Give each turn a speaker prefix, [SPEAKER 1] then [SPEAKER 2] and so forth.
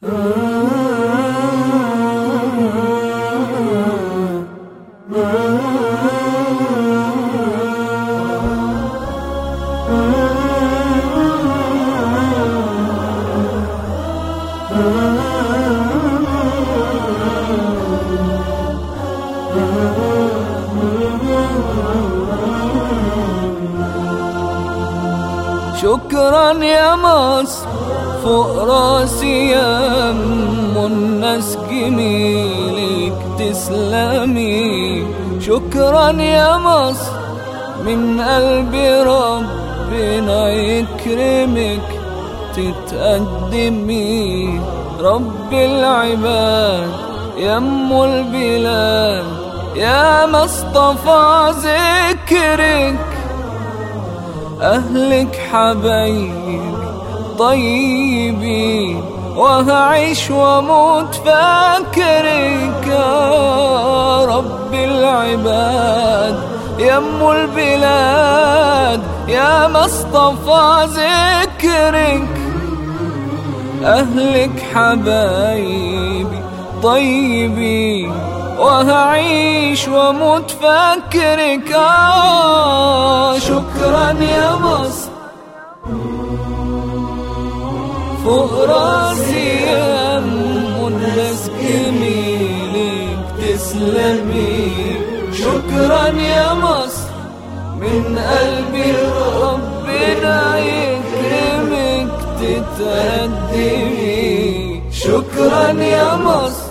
[SPEAKER 1] شكرا يا مصر فوق راسي يا ام الناس جميلك تسلمي شكرا يا مصر من قلبي ربنا يكرمك تتقدمي رب العباد يا ام البلاد يا مصطفى ذكرك أهلك حبايبي طيبين وهعيش واموت فاكرك يا رب العباد يا ام البلاد يا مصطفى ذكرك أهلك حبايبي طيبين وهعيش واموت فاكرك آه شكرا يا مصر فوق راسي يا ام الناس جميلك تسلمي شكرا يا مصر من قلبي ربنا يكرمك تتقدمي شكرا يا مصر